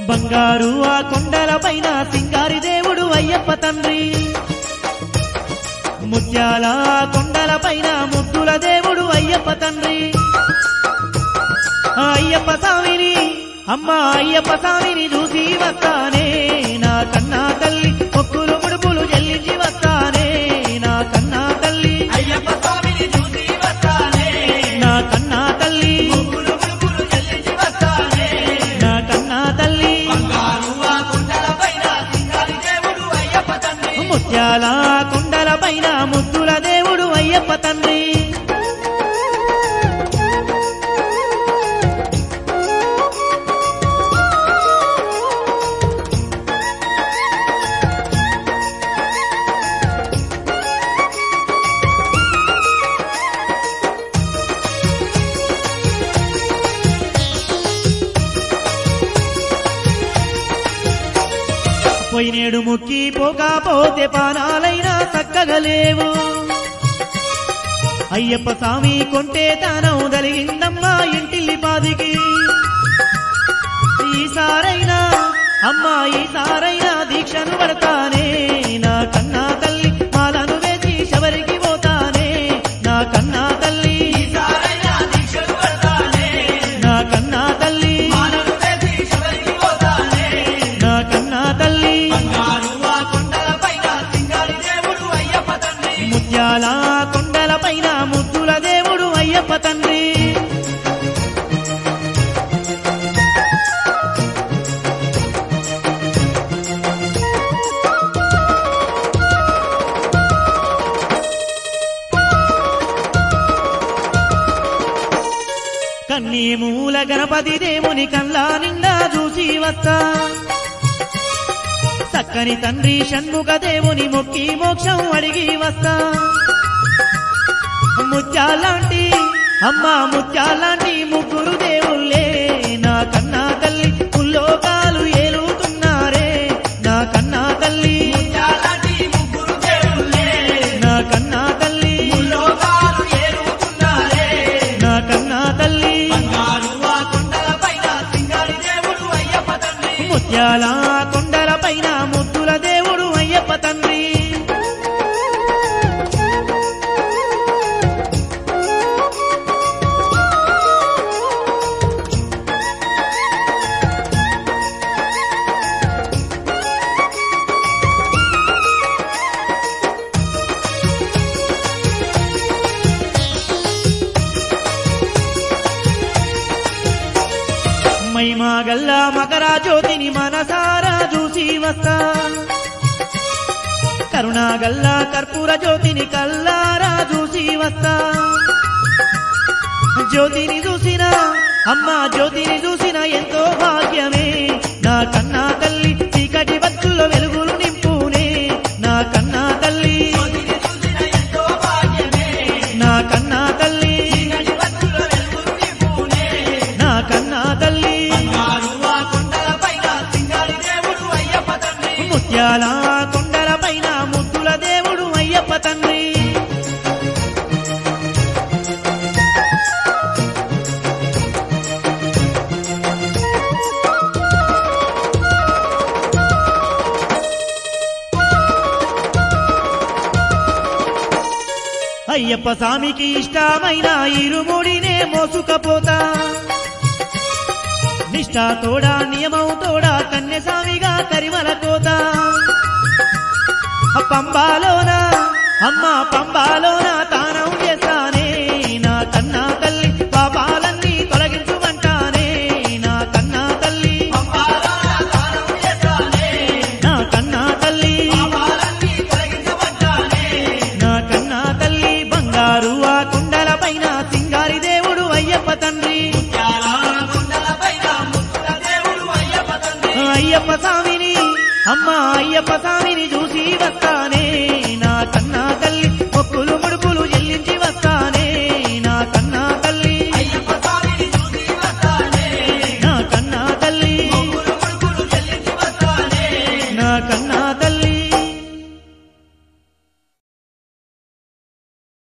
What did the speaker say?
బంగారు ఆ కొండల పైన సింగారి దేవుడు అయ్యప్ప తండ్రి ముత్యాల ఆ కొండల పైన ముద్దుల దేవుడు అయ్యప్ప తండ్రి ఆ అయ్యప్ప స్వామిని అమ్మ అయ్యప్ప స్వామిని చూసి వస్తానే నా కన్నా తల్లి మొక్కులు ముడుపులు చెల్లించి వస్తానే నా కన్నా తల్లి అయ్యప్ప స్వామిని చూసి వస్తానే నా కన్నా తల్లి ముగ్గులు ముగ్గులు చెల్లించి వస్తానే నా కన్నా తల్లి బంగారు ఆ కుండల పైన సింగారి దేవుడు అయ్యప్ప తండ్రి ముత్యాల కొండల పైన ముద్దుల దేవుడు అయ్యప్ప తండ్రి పోయినేడు ముక్కి పోకపోతే పానాలైనా చక్కగా లేవు అయ్యప్ప స్వామి కొంటే తానం కలిగిందమ్మా ఇంటిల్లి పాదికి ఈసారైనా అమ్మా ఈసారైనా దీక్షను పడతానే నా కన్నా తల్లి మాలను వేసి శబరికి పోతానే నా కన్నా తల్లి ఈసారైనా దీక్షలు పడతానే నా కన్నా తల్లి మానను వేసి శబరికి పోతానే నా కన్నా తల్లి బంగారు ఆ కుండల పైన సింగారి దేవుడు అయ్యప్ప తండ్రి ముత్యాల కొండల పైన ముద్దుల దేవుడు అయ్యప్ప తండ్రి కన్నీ మూల గణపతి దేవుని కల్లా నిండా చూసి వస్తా చక్కని తండ్రి షణ్ముఖ దేవుని మొక్కి మోక్షం అడిగి వస్తా ముత్యాలాంటి అమ్మ ముత్యాలాంటి ముగ్గురు దేవుళ్ళే నా కన్నా తల్లి పుల్లోకాలు ఏలుతున్నారే నా కన్నా తల్లి చాలాంటి ముగ్గురు దేవుళ్ళే నా కన్నా తల్లి లోకాలు ఏలుతున్నారే నా కన్నా తల్లి బంగారు ఆ కుండల పైన సింగారి దేవుడు అయ్యప్ప తండ్రి ముత్యాల కొండల పైన ముద్దుల దేవుడు అయ్యప్ప తండ్రి మైమా గల్లా మకరా జ్యోతిని మనసారా చూసి వస్తా కరుణా గల్లా కర్పూర జ్యోతిని కల్లారా చూసి వస్తా జ్యోతిని చూసిన అమ్మ జ్యోతిని చూసిన ఎంతో భాగ్యమే నా కన్నా తల్లి చీకటి భక్తుల్లో వెలుగులు నింపునే నా కన్నా తల్లి జ్యోతిని చూసిన ఎంతో భాగ్యమే నా కన్నా తల్లి చీకటి భక్తుల వెలుగులు నింపునే నా కన్నా తల్లి బంగారు ఆ కుండల పైన సింగారి దేవుడు అయ్యప్ప తండ్రి ముత్యాల కొండల పైన ముద్దుల దేవుడు అయ్యప్ప తండ్రి అయ్యప్ప స్వామికి ఇష్టమైన ఇరుముడినే మోసుకపోతా నిష్ఠా తోడా నియమం తోడా కన్యస్వామిగా కరిమల కోత పంబాలోన అమ్మ పంబాలోన తానం చేస్తానే నా కన్నా తల్లి పాపాలన్నీ తొలగించుమంటానే నా కన్నా తల్లి పంపాలన దానం చేస్తానే నా కన్నా తల్లి పాపాలన్నీ తొలగించమంటానే నా కన్నా తల్లి బంగారు ఆ కుండల పైన సింగారి దేవుడు అయ్యప్ప తండ్రి చాలా కుండల పైన ముద్దుల దేవుడు అయ్యప్ప తండ్రి అయ్యప్ప స్వామిని అమ్మ అయ్యప్ప స్వామిని చూసి వస్తానే నా కన్నా తల్లి మొక్కులు ముడుపులు చెల్లించి వస్తానే నా కన్నా తల్లి అయ్యప్ప స్వామిని చూసి వస్తానే నా కన్నా తల్లి ముగ్గురు ముడుపులు చెల్లించి వస్తానే నా కన్నా తల్లి